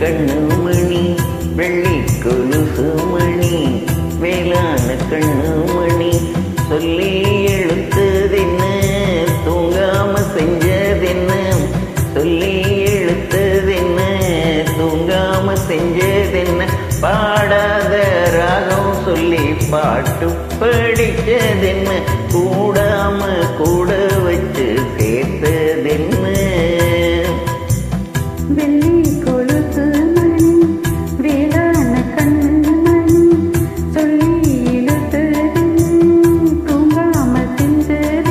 கண்ணு மணி வெள்ளி கொலுசு மணி வேளாண் கண்ணு மணி சொல்லி எழுத்ததென்ன தூங்காம செஞ்சதென்ன சொல்லி எழுத்ததென்ன தூங்காம செஞ்சதென்ன பாடாத ராகம் சொல்லி பாட்டு படிச்சதென்ன கூடாம கூட வச்சு சேர்த்ததென்ன வெள்ளி கொலுசு மணி வேளாண் கண்ணு மணி சொல்லி இழுத்தது தூங்காம செஞ்சது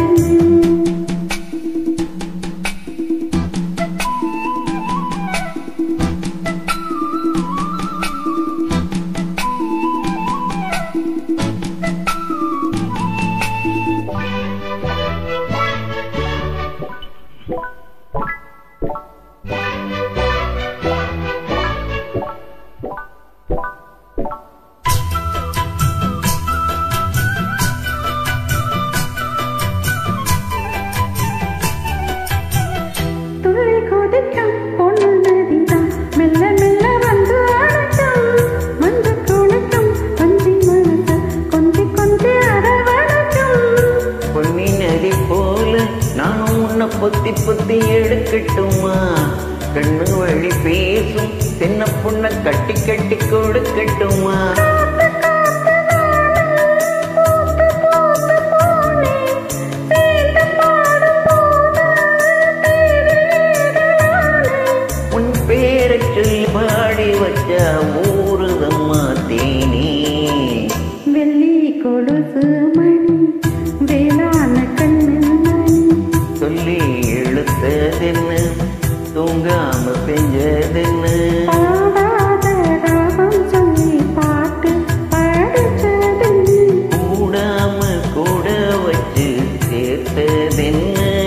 துள்ளி கொதிக்கும் பொண்ணு நதிதான் மெல்ல மெல்ல வந்து அழைக்கும் வந்து துணிக்கும் கொஞ்சி மனசு கொஞ்சி கொஞ்சி அரவணைக்கும் பொன்னி நதி போல நானும் உன்னை பொத்தி பொத்தி எடுக்கட்டுமா கண்ணு வழி பேசும் சின்ன பொண்ண கட்டி கட்டி கொடுக்கட்டுமா உன் பேரை சொல்லி பாடி வச்ச ஊருதம்மா தேனி வெள்ளி கொலுசு மணி வேளாண் கண்ணு மணி சொல்லி இழுத்ததென்ன தூங்காம செஞ்சதென்ன பாடாத ராகம் சொல்லி பாட்டு படிச்சது கூடாம கூட வச்சு சேர்த்ததென்ன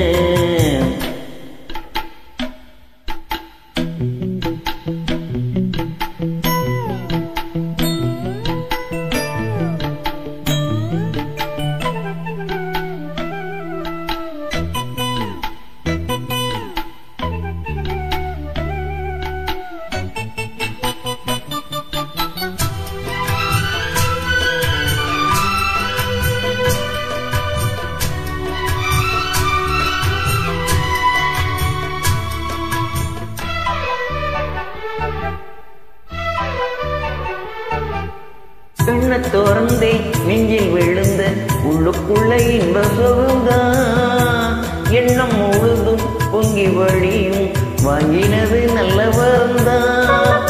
கண்ண திறந்தே நெஞ்சில் விழுந்த உள்ளுக்குள்ள இன்ப சுகம்தான் எண்ணம் முழுதும் பொங்கி வழியும் வாங்கினது நல்ல வரந்தான்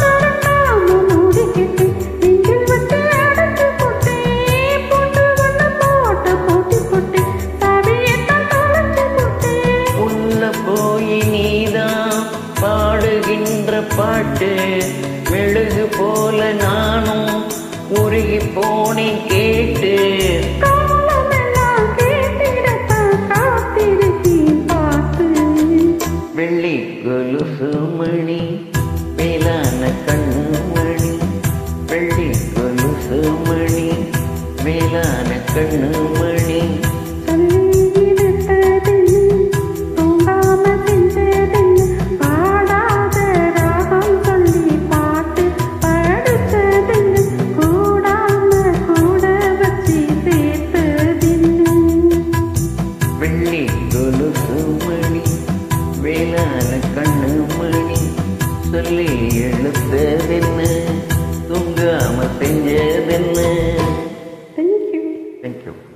உள்ள போய் நீதான் பாடுகின்ற பாட்டு மெழுகு போல நானும் உருகி போனேன் கேட்டு வெள்ளி கொலுசு மணி மேலான கண்மணி வெள்ளி கொலுசு மணி மேலான கண்மணி வெள்ளி கொலுசு மணி வேளாண் கண்ணு மணி சொல்லி எழுத்ததென்ன தூங்காம செஞ்சதென்ன Thank you. தேங்க்யூ